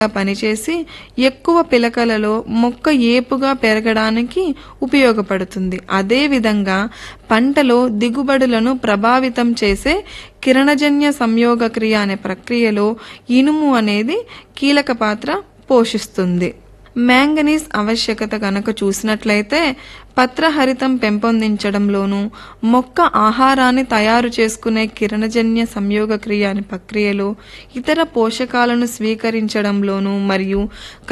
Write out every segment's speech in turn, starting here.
పనిచేసి ఎక్కువ పిలకలలో మొక్క ఏపుగా పెరగడానికి ఉపయోగపడుతుంది అదేవిధంగా పంటలో దిగుబడులను ప్రభావితం చేసే కిరణజన్య సంయోగ క్రియ అనే ప్రక్రియలో ఇనుము అనేది కీలక పాత్ర పోషిస్తుంది మ్యాంగనీస్ ఆవశ్యకత కనుక చూసినట్లయితే పత్రహరితం పెంపొందించడంలోనూ మొక్క ఆహారాన్ని తయారు చేసుకునే కిరణజన్య సంయోగ క్రియ అనే ప్రక్రియలో ఇతర పోషకాలను స్వీకరించడంలోనూ మరియు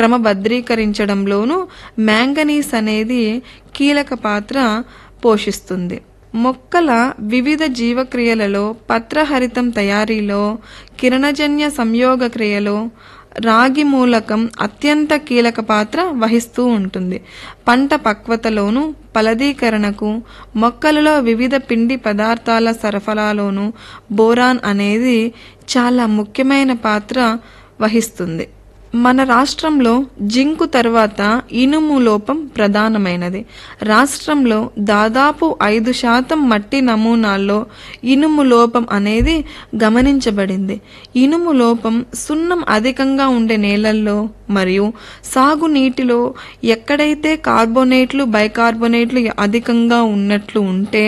క్రమబద్ధీకరించడంలోనూ మ్యాంగనీస్ అనేది కీలక పాత్ర పోషిస్తుంది మొక్కల వివిధ జీవక్రియలలో పత్రహరితం తయారీలో కిరణజన్య సంయోగ క్రియలో రాగి మూలకం అత్యంత కీలక పాత్ర వహిస్తూ ఉంటుంది పంట పక్వతలోను ఫలదీకరణకు మొక్కలలో వివిధ పిండి పదార్థాల సరఫరాలోను బోరాన్ అనేది చాలా ముఖ్యమైన పాత్ర వహిస్తుంది మన రాష్ట్రంలో జింకు తర్వాత ఇనుము లోపం ప్రధానమైనది రాష్ట్రంలో దాదాపు ఐదు శాతం మట్టి నమూనాల్లో ఇనుము లోపం అనేది గమనించబడింది ఇనుము లోపం సున్నం అధికంగా ఉండే నేలల్లో మరియు సాగునీటిలో ఎక్కడైతే కార్బోనేట్లు బైకార్బోనేట్లు అధికంగా ఉన్నట్లు ఉంటే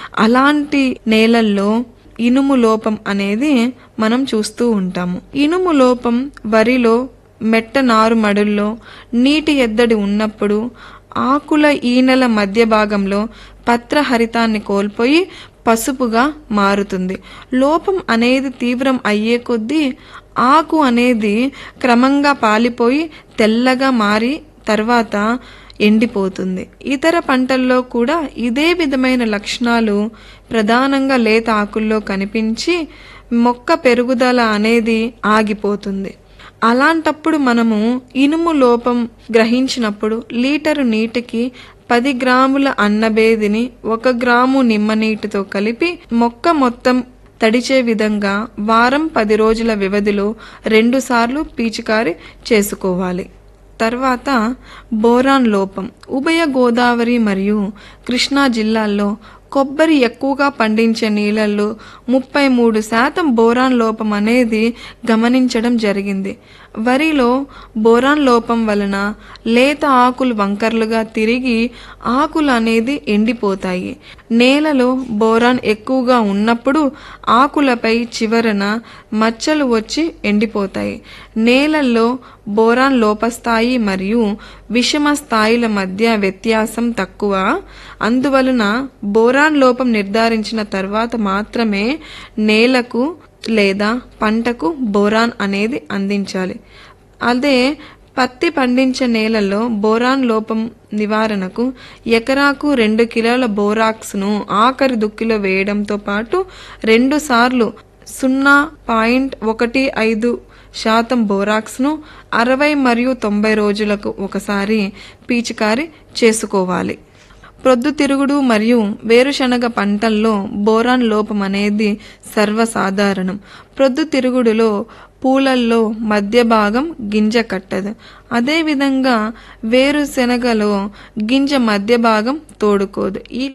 అలాంటి నేలల్లో ఇనుము లోపం అనేది మనం చూస్తూ ఉంటాము ఇనుము లోపం వరిలో మెట్ట నారు మడుల్లో నీటి ఎద్దడి ఉన్నప్పుడు ఆకుల ఈనెల మధ్య భాగంలో పత్రహరితాన్ని కోల్పోయి పసుపుగా మారుతుంది లోపం అనేది తీవ్రం అయ్యే కొద్దీ ఆకు అనేది క్రమంగా పాలిపోయి తెల్లగా మారి తర్వాత ఎండిపోతుంది ఇతర పంటల్లో కూడా ఇదే విధమైన లక్షణాలు ప్రధానంగా లేత ఆకుల్లో కనిపించి మొక్క పెరుగుదల అనేది ఆగిపోతుంది అలాంటప్పుడు మనము ఇనుము లోపం గ్రహించినప్పుడు లీటరు నీటికి పది గ్రాముల అన్నబేదిని ఒక గ్రాము నిమ్మ నీటితో కలిపి మొక్క మొత్తం తడిచే విధంగా వారం పది రోజుల వ్యవధిలో రెండుసార్లు పీచికారి చేసుకోవాలి తర్వాత బోరాన్ లోపం ఉభయ గోదావరి మరియు కృష్ణా జిల్లాల్లో కొబ్బరి ఎక్కువగా పండించే నీళ్ళల్లో ముప్పై మూడు శాతం బోరాన్ లోపం అనేది గమనించడం జరిగింది వరిలో బోరాన్ లోపం వలన లేత ఆకులు వంకర్లుగా తిరిగి ఆకులు అనేది ఎండిపోతాయి నేలలో బోరాన్ ఎక్కువగా ఉన్నప్పుడు ఆకులపై చివరన మచ్చలు వచ్చి ఎండిపోతాయి నేలల్లో బోరాన్ లోపస్థాయి మరియు విషమ స్థాయిల మధ్య వ్యత్యాసం తక్కువ అందువలన బోరాన్ లోపం నిర్ధారించిన తర్వాత మాత్రమే నేలకు లేదా పంటకు బోరాన్ అనేది అందించాలి అదే పత్తి పండించే నేలలో బోరాన్ లోపం నివారణకు ఎకరాకు రెండు కిలోల బోరాక్స్ను ఆఖరి దుక్కిలో వేయడంతో పాటు రెండు సార్లు సున్నా పాయింట్ ఒకటి ఐదు శాతం బోరాక్స్ను అరవై మరియు తొంభై రోజులకు ఒకసారి పీచికారి చేసుకోవాలి ప్రొద్దుతిరుగుడు మరియు వేరుశనగ పంటల్లో బోరాన్ లోపం అనేది సర్వసాధారణం ప్రొద్దుతిరుగుడులో పూలల్లో మధ్య భాగం గింజ కట్టదు అదేవిధంగా వేరుశనగలో గింజ మధ్య భాగం తోడుకోదు ఈ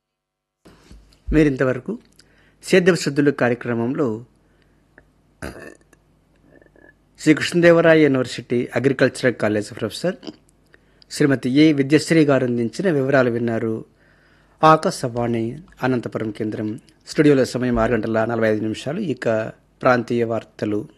మీరింతవరకు సేద్యపు శుద్ధులు కార్యక్రమంలో Sri Krishnadevaraya university agricultural college professor Shrimati A Vidyasri garu అందించిన వివరాలు విన్నారు ఆకాశవాణి అనంతపురం కేంద్రం స్టూడియోలో సమయం ఆరు గంటల నలభై ఐదు నిమిషాలు ఇక ప్రాంతీయ వార్తలు